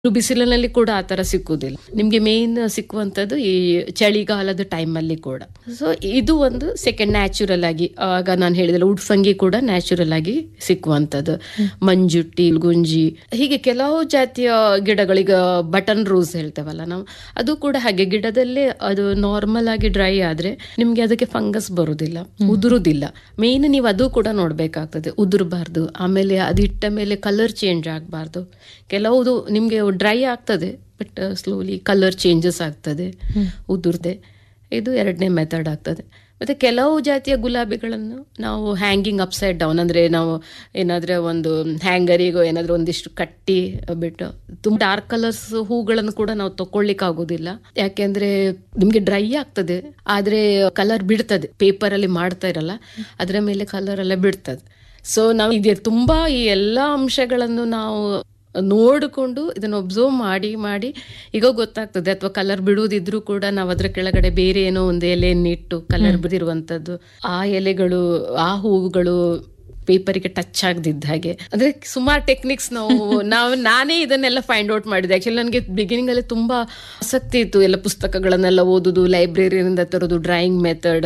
ಬಿಸಿಲಿನಲ್ಲಿ ಕೂಡ ಆ ತರ ಸಿಕ್ಕುದಿಲ್ಲ ನಿಮ್ಗೆ ಮೇನ್ ಸಿಕ್ಕುವಂಥದ್ದು ಈ ಚಳಿಗಾಲದ ಟೈಮಲ್ಲಿ ಕೂಡ ಸೊ ಇದು ಒಂದು ಸೆಕೆಂಡ್ ನ್ಯಾಚುರಲ್ ಆಗಿ ಆಗ ನಾನು ಹೇಳಿದಲ್ಲ ಉಡ್ಫಂಗಿ ಕೂಡ ನ್ಯಾಚುರಲ್ ಆಗಿ ಸಿಕ್ಕುವಂಥದ್ದು ಮಂಜುಟ್ಟಿ ಗುಂಜಿ ಹೀಗೆ ಕೆಲವು ಜಾತಿಯ ಗಿಡಗಳೀಗ ಬಟನ್ ರೋಸ್ ಹೇಳ್ತೇವಲ್ಲ ನಾವು ಅದು ಕೂಡ ಹಾಗೆ ಗಿಡದಲ್ಲೇ ಅದು ನಾರ್ಮಲ್ ಆಗಿ ಡ್ರೈ ಆದ್ರೆ ನಿಮ್ಗೆ ಅದಕ್ಕೆ ಫಂಗಸ್ ಬರುದಿಲ್ಲ ಉದುರುದಿಲ್ಲ ಮೇನ್ ನೀವು ಅದು ಕೂಡ ನೋಡ್ಬೇಕಾಗ್ತದೆ ಉದುರಬಾರ್ದು ಆಮೇಲೆ ಅದಿಟ್ಟ ಮೇಲೆ ಕಲರ್ ಚೇಂಜ್ ಆಗಬಾರ್ದು ಕೆಲವುದು ನಿಮ್ಗೆ ಡ್ರೈ ಆಗ್ತದೆ ಬಟ್ ಸ್ಲೋಲಿ ಕಲರ್ ಚೇಂಜಸ್ ಆಗ್ತದೆ ಉದುರ್ದೆ ಇದು ಎರಡನೇ ಮೆಥಡ್ ಆಗ್ತದೆ ಮತ್ತೆ ಕೆಲವು ಜಾತಿಯ ಗುಲಾಬಿಗಳನ್ನು ನಾವು ಹ್ಯಾಂಗಿಂಗ್ ಅಪ್ಸೈಡ್ ಡೌನ್ ಅಂದ್ರೆ ನಾವು ಏನಾದ್ರೆ ಒಂದು ಹ್ಯಾಂಗರಿಗೋ ಏನಾದ್ರೂ ಒಂದಿಷ್ಟು ಕಟ್ಟಿ ಬಿಟ್ಟು ತುಂಬ ಡಾರ್ಕ್ ಕಲರ್ಸ್ ಹೂಗಳನ್ನು ಕೂಡ ನಾವು ತಕೊಳ್ಳಿಕ್ ಆಗೋದಿಲ್ಲ ಯಾಕೆಂದ್ರೆ ನಿಮ್ಗೆ ಡ್ರೈ ಆಗ್ತದೆ ಆದ್ರೆ ಕಲರ್ ಬಿಡ್ತದೆ ಪೇಪರ್ ಅಲ್ಲಿ ಮಾಡ್ತಾ ಇರಲ್ಲ ಅದರ ಮೇಲೆ ಕಲರ್ ಎಲ್ಲ ಬಿಡ್ತದೆ ಸೊ ನಾವು ಇದೆ ತುಂಬಾ ಈ ಎಲ್ಲಾ ಅಂಶಗಳನ್ನು ನಾವು ನೋಡಿಕೊಂಡು ಇದನ್ನು ಒಬ್ಸರ್ವ್ ಮಾಡಿ ಮಾಡಿ ಈಗ ಗೊತ್ತಾಗ್ತದೆ ಅಥವಾ ಕಲರ್ ಬಿಡುವುದಿದ್ರು ಕೂಡ ನಾವು ಅದ್ರ ಕೆಳಗಡೆ ಬೇರೆ ಏನೋ ಒಂದು ಎಲೆಯನ್ನಿಟ್ಟು ಕಲರ್ ಬಿಡಿರುವಂತದ್ದು ಆ ಎಲೆಗಳು ಆ ಹೂವುಗಳು ಪೇಪರಿಗೆ ಟಚ್ ಆಗದಿದ್ದ ಹಾಗೆ ಅಂದ್ರೆ ಸುಮಾರು ಟೆಕ್ನಿಕ್ಸ್ ನಾವು ನಾವು ನಾನೇ ಇದನ್ನೆಲ್ಲ ಫೈಂಡ್ ಔಟ್ ಮಾಡಿದೆ ಆಕ್ಚುಲಿ ನನಗೆ ಬಿಗಿನಿಂಗ್ ಅಲ್ಲಿ ತುಂಬಾ ಆಸಕ್ತಿ ಇತ್ತು ಎಲ್ಲ ಪುಸ್ತಕಗಳನ್ನೆಲ್ಲ ಓದುದು ಲೈಬ್ರರಿಯಿಂದ ತರೋದು ಡ್ರಾಯಿಂಗ್ ಮೆಥಡ್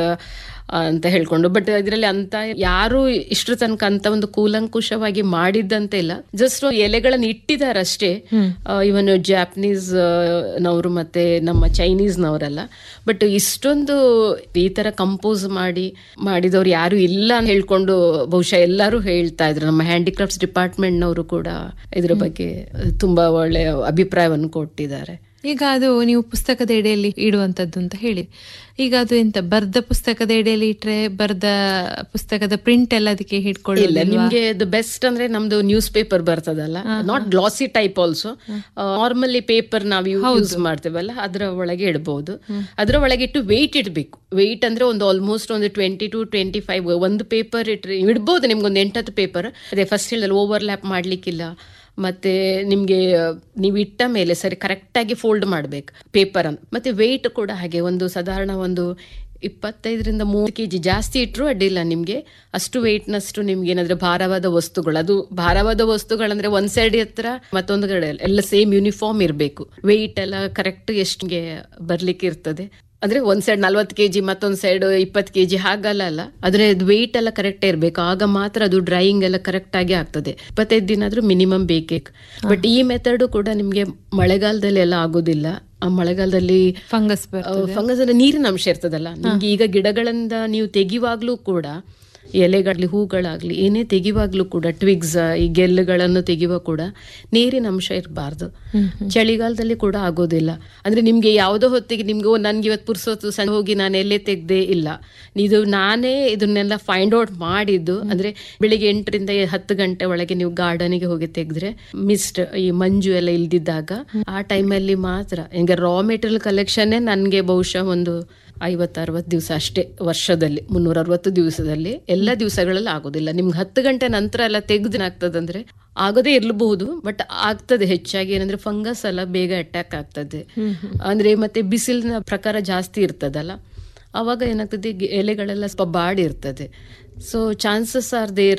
ಅಂತ ಹೇಳ್ಕೊಂಡು ಬಟ್ ಇದರಲ್ಲಿ ಅಂತ ಯಾರು ಇಷ್ಟರ ತನಕ ಅಂತ ಒಂದು ಕೂಲಂಕುಷವಾಗಿ ಮಾಡಿದ್ದಂತೆ ಇಲ್ಲ ಜಸ್ಟ್ ಎಲೆಗಳನ್ನ ಇಟ್ಟಿದಾರಷ್ಟೇ ಇವನ್ ಜಾಪನೀಸ್ ನವರು ಮತ್ತೆ ನಮ್ಮ ಚೈನೀಸ್ ನವರೆಲ್ಲ ಬಟ್ ಇಷ್ಟೊಂದು ಈ ತರ ಕಂಪೋಸ್ ಮಾಡಿ ಮಾಡಿದವ್ರು ಯಾರು ಇಲ್ಲ ಅಂತ ಹೇಳ್ಕೊಂಡು ಬಹುಶಃ ಎಲ್ಲರೂ ಹೇಳ್ತಾ ಇದ್ರು ನಮ್ಮ ಹ್ಯಾಂಡಿಕ್ರಾಫ್ಟ್ಸ್ ಡಿಪಾರ್ಟ್ಮೆಂಟ್ ನವರು ಕೂಡ ಇದ್ರ ಬಗ್ಗೆ ತುಂಬಾ ಒಳ್ಳೆ ಅಭಿಪ್ರಾಯವನ್ನು ಕೊಟ್ಟಿದ್ದಾರೆ ಈಗ ಅದು ನೀವು ಪುಸ್ತಕದ ಎಡೆಯಲ್ಲಿ ಇಡುವಂತದ್ದು ಅಂತ ಹೇಳಿ ಈಗ ಅದು ಎಂತ ಬರ್ದ ಪುಸ್ತಕದ ಎಡೆಯಲ್ಲಿ ಇಟ್ರೆ ಬರ್ದ ಪುಸ್ತಕದ ಪ್ರಿಂಟ್ ಎಲ್ಲ ಅದಕ್ಕೆ ಇಲ್ಲ ಹಿಡ್ಕೊಳ್ಳಿಲ್ಲ ನಿಮ್ಗೆ ದ ಬೆಸ್ಟ್ ಅಂದ್ರೆ ನಮ್ದು ನ್ಯೂಸ್ ಪೇಪರ್ ಬರ್ತದಲ್ಲ not glossy type also normally paper ನಾವು ಯೂಸ್ ಮಾಡ್ತೇವಲ್ಲ ಅದರ ಒಳಗೆ ಇಡಬಹುದು ಅದರ ಒಳಗೆ ಇಟ್ಟು ವೆಯ್ಟ್ ಇಡಬೇಕು ವೆಯ್ಟ್ ಅಂದ್ರೆ ಒಂದು ಆಲ್ಮೋಸ್ಟ್ ಒಂದು ಟ್ವೆಂಟಿ ಟು ಟ್ವೆಂಟಿ ಫೈವ್ ಒಂದು ಪೇಪರ್ ಇಟ್ರೆ ಇಡ್ಬೋದು ನಿಮ್ಗೆ ಒಂದು ಎಂಟತ್ತು ಪೇಪರ್ ಅದೇ ಫಸ್ಟ್ ಹೇಳಿದ್ರೆ ಓವರ್ ಲ್ಯಾಪ್ ಮಾಡ್ಲಿಕ್ಕಿಲ್ಲ ಮತ್ತೆ ನಿಮ್ಗೆ ನೀವು ಇಟ್ಟ ಮೇಲೆ ಸರಿ ಕರೆಕ್ಟಾಗಿ ಫೋಲ್ಡ್ ಮಾಡ್ಬೇಕು ಪೇಪರ್ ಅನ್ನು ಮತ್ತೆ ವೆಯ್ಟ್ ಕೂಡ ಹಾಗೆ ಒಂದು ಸಾಧಾರಣ ಒಂದು ಇಪ್ಪತ್ತೈದರಿಂದ ಮೂರು ಕೆ ಜಿ ಜಾಸ್ತಿ ಇಟ್ಟರು ಅಡ್ಡಿಲ್ಲ ನಿಮಗೆ ಅಷ್ಟು ವೆಯ್ಟ್ನಷ್ಟು ನಿಮ್ಗೆ ಏನಾದ್ರೆ ಭಾರವಾದ ವಸ್ತುಗಳು ಅದು ಭಾರವಾದ ವಸ್ತುಗಳಂದ್ರೆ ಒಂದ್ ಸೈಡ್ ಹತ್ರ ಮತ್ತೊಂದು ಕಡೆ ಎಲ್ಲ ಸೇಮ್ ಯೂನಿಫಾರ್ಮ್ ಇರಬೇಕು ವೆಯ್ಟ್ ಎಲ್ಲ ಕರೆಕ್ಟ್ ಎಷ್ಟಿಗೆ ಬರ್ಲಿಕ್ಕೆ ಇರ್ತದೆ ಅಂದ್ರೆ ಒಂದ್ ಸೈಡ್ ನಲ್ವತ್ತು ಕೆಜಿ ಮತ್ತೊಂದ್ ಸೈಡ್ ಇಪ್ಪತ್ತು ಕೆಜಿ ಹಾಗಲ್ಲ ಅಲ್ಲ ಆದ್ರೆ ವೆಯ್ಟ್ ಎಲ್ಲ ಕರೆಕ್ಟ್ ಇರಬೇಕು ಆಗ ಮಾತ್ರ ಅದು ಡ್ರೈಯಿಂಗ್ ಎಲ್ಲ ಕರೆಕ್ಟ್ ಆಗಿ ಆಗ್ತದೆ ಇಪ್ಪತ್ತೈದು ದಿನ ಆದ್ರೂ ಮಿನಿಮಮ್ ಬೇಕೇ ಬಟ್ ಈ ಮೆಥಡ್ ಕೂಡ ನಿಮ್ಗೆ ಮಳೆಗಾಲದಲ್ಲಿ ಎಲ್ಲ ಆಗೋದಿಲ್ಲ ಆ ಮಳೆಗಾಲದಲ್ಲಿ ಫಂಗಸ್ ಬರ್ತದೆ ಫಂಗಸ್ ಅಂದ್ರೆ ನೀರಿನ ಅಂಶ ಇರ್ತದಲ್ಲ ನಿಮ್ಗೆ ಈಗ ಗಿಡಗಳಿಂದ ನೀವು ತೆಗಿವಾಗ್ಲೂ ಕೂಡ ಎಲೆಗಾಗ್ಲಿ ಹೂಗಳಾಗ್ಲಿ ಏನೇ ತೆಗಿವಾಗ್ಲೂ ಕೂಡ ಟ್ವಿಗ್ಸ್ ಈ ಗೆಲ್ಲುಗಳನ್ನು ತೆಗಿಯುವ ಕೂಡ ನೀರಿನ ಅಂಶ ಇರಬಾರ್ದು ಚಳಿಗಾಲದಲ್ಲಿ ಕೂಡ ಆಗೋದಿಲ್ಲ ಅಂದ್ರೆ ನಿಮ್ಗೆ ಯಾವುದೋ ಹೊತ್ತಿಗೆ ನಿಮ್ಗೆ ಓ, ನನ್ಗೆ ಇವತ್ತು ಪುರ್ಸೊತ್ತು ಸಂಜೆ ಹೋಗಿ ನಾನು ಎಲ್ಲೇ ತೆಗ್ದೆ ಇಲ್ಲ ಇದು ನಾನೇ ಇದನ್ನೆಲ್ಲ ಫೈಂಡ್ ಔಟ್ ಮಾಡಿದ್ದು ಅಂದ್ರೆ ಬೆಳಿಗ್ಗೆ ಎಂಟರಿಂದ ಹತ್ತು ಗಂಟೆ ಒಳಗೆ ನೀವು ಗಾರ್ಡನಿಗೆ ಹೋಗಿ ತೆಗೆದ್ರೆ ಮಿಸ್ಟ್ ಈ ಮಂಜು ಎಲ್ಲ ಇಲ್ದಿದ್ದಾಗ ಆ ಟೈಮಲ್ಲಿ ಮಾತ್ರ ಈಗ ರಾ ಮೆಟೀರಿಯಲ್ ಕಲೆಕ್ಷನ್ನೇ ನನಗೆ ಬಹುಶಃ ಒಂದು ಐವತ್ತು ಅರವತ್ತು ದಿವಸ ಅಷ್ಟೇ ವರ್ಷದಲ್ಲಿ ಮುನ್ನೂರ ಅರವತ್ತು ದಿವಸದಲ್ಲಿ ಎಲ್ಲ ದಿವಸಗಳಲ್ಲಿ ಆಗೋದಿಲ್ಲ ನಿಮ್ಗೆ ಹತ್ತು ಗಂಟೆ ನಂತರ ಎಲ್ಲ ತೆಗ್ದಿನಾಗ್ತದಂದ್ರೆ ಆಗದೇ ಇರಬಹುದು ಬಟ್ ಆಗ್ತದೆ ಹೆಚ್ಚಾಗಿ ಏನಂದ್ರೆ ಫಂಗಸ್ ಎಲ್ಲ ಬೇಗ ಅಟ್ಯಾಕ್ ಆಗ್ತದೆ ಅಂದ್ರೆ ಮತ್ತೆ ಬಿಸಿಲಿನ ಪ್ರಕಾರ ಜಾಸ್ತಿ ಇರ್ತದಲ್ಲ ಅವಾಗ ಏನಾಗ್ತದೆ ಗಿ- ಎಲೆಗಳೆಲ್ಲ ಸ್ವಲ್ಪ ಬಾಡಿರ್ತದೆ ಸೊ ಚಾನ್ಸಸ್ ಆರ್ ದೇರ್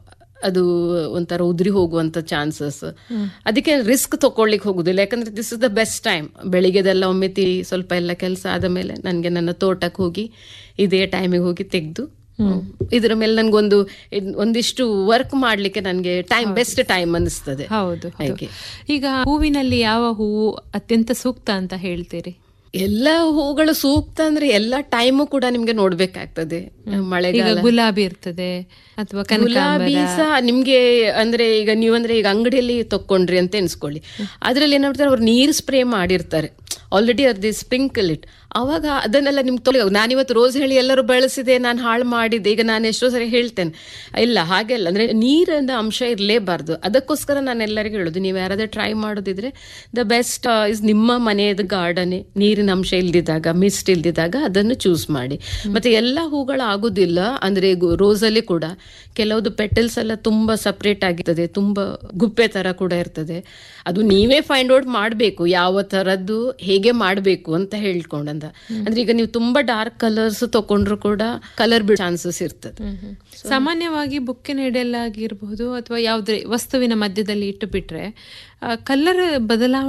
ಅದು ಒಂಥರ ಉದುರಿ ಹೋಗುವಂತ ಚಾನ್ಸಸ್ ಅದಕ್ಕೆ ರಿಸ್ಕ್ ತಕೊಳ್ಳಿಕ್ ಹೋಗುದಿಲ್ಲ ಯಾಕಂದ್ರೆ this is the best time ಬೆಳಿಗ್ಗೆದೆಲ್ಲ ಒಮ್ಮೆ ತಿ ಸ್ವಲ್ಪ ಎಲ್ಲ ಕೆಲಸ ಆದ ಮೇಲೆ ನನಗೆ ನನ್ನ ತೋಟಕ್ಕೆ ಹೋಗಿ ಇದೇ ಟೈಮಿಗೆ ಹೋಗಿ ತೆಗೆದು ಇದ್ರ ಮೇಲೆ ನನ್ಗೊಂದು ಇದ್- ಒಂದಿಷ್ಟು ವರ್ಕ್ ಮಾಡ್ಲಿಕ್ಕೆ ನನಗೆ ಟೈಮ್ ಬೆಸ್ಟ್ ಟೈಮ್ ಅನಿಸ್ತದೆ ಹೌದು ಹೌದು. ಹಾಗೆ. ಈಗ ಹೂವಿನಲ್ಲಿ ಯಾವ ಹೂವು ಅತ್ಯಂತ ಸೂಕ್ತ ಅಂತ ಹೇಳ್ತೀರಿ ಎಲ್ಲ ಹೂಗಳು ಸೂಕ್ತ ಅಂದ್ರೆ ಎಲ್ಲ ಟೈಮು ಕೂಡ ನಿಮ್ಗೆ ನೋಡ್ಬೇಕಾಗ್ತದೆ ಈಗ ಮಳೆಗಾಲ ಗುಲಾಬಿ ಇರ್ತದೆ ಅಥವಾ ಗುಲಾಬಿ ಸಹ ನಿಮ್ಗೆ ಅಂದ್ರೆ ಈಗ ನೀವಂದ್ರೆ ಈಗ ಅಂಗಡಿಯಲ್ಲಿ ತಕೊಂಡ್ರಿ ಅಂತ ಎನ್ಸ್ಕೊಳ್ಳಿ ಅದ್ರಲ್ಲಿ ಏನ್ ಮಾಡ್ತಾರೆ ಅವ್ರು ನೀರು ಸ್ಪ್ರೇ ಮಾಡಿರ್ತಾರೆ ಆಲ್ರೆಡಿ ಅರ್ದಿ ಸ್ಪ್ರಿಂಕಲ್ ಇಟ್ ಅವಾಗ ಅದನ್ನೆಲ್ಲ ನಿಮ್ಗೆ ತೊಳೆ ನಾನಿವತ್ತು ರೋಸ್ ಹೇಳಿ ಎಲ್ಲರೂ ಬಳಸಿದೆ ನಾನು ಹಾಳು ಮಾಡಿದ್ದೆ ಈಗ ನಾನು ಎಷ್ಟೋ ಸರಿ ಹೇಳ್ತೇನೆ ಇಲ್ಲ ಹಾಗೆಲ್ಲ ಅಂದ್ರೆ ನೀರಿನ ಅಂಶ ಇರಲೇಬಾರ್ದು ಅದಕ್ಕೋಸ್ಕರ ನಾನು ಎಲ್ಲರಿಗೂ ಹೇಳೋದು ನೀವು ಯಾರಾದ್ರೂ ಟ್ರೈ ಮಾಡೋದಿದ್ರೆ ದ ಬೆಸ್ಟ್ ಇಸ್ ನಿಮ್ಮ ಮನೆಯದ ಗಾರ್ಡನ್ ನೀರಿನ ಅಂಶ ಇಲ್ದಿದ್ದಾಗ ಮಿಸ್ಟ್ ಇಲ್ದಿದ್ದಾಗ ಅದನ್ನು ಚೂಸ್ ಮಾಡಿ ಮತ್ತೆ ಎಲ್ಲ ಹೂಗಳು ಆಗುದಿಲ್ಲ ಅಂದ್ರೆ ರೋಸ್ ಅಲ್ಲಿ ಕೂಡ ಕೆಲವುದು ಪೆಟಲ್ಸ್ ಎಲ್ಲ ತುಂಬಾ ಸಪ್ರೇಟ್ ಆಗಿರ್ತದೆ ತುಂಬಾ ಗುಪ್ಪೆ ತರ ಕೂಡ ಇರ್ತದೆ ಅದು ನೀವೇ ಫೈಂಡ್ ಔಟ್ ಮಾಡಬೇಕು ಯಾವ ತರದ್ದು ಹೇಗೆ ಮಾಡಬೇಕು ಅಂತ ಹೇಳ್ಕೊಂಡಂತ ಅಂದ್ರೆ ಈಗ ನೀವು ತುಂಬಾ ಡಾರ್ಕ್ ಕಲರ್ಸ್ ತಕೊಂಡ್ರು ಕೂಡ ಕಲರ್ ಬಿಡೋ ಚಾನ್ಸಸ್ ಇರ್ತದೆ ಸಾಮಾನ್ಯವಾಗಿ ಬುಕ್ಕಿನ ಎಡೆಯಲ್ಲಾಗಿರ್ಬಹುದು ಅಥವಾ ಯಾವುದೇ ವಸ್ತುವಿನ ಮಧ್ಯದಲ್ಲಿ ಇಟ್ಟು ಬಿಟ್ರೆ ಕಲರ್ ಬದಲಾವಣೆ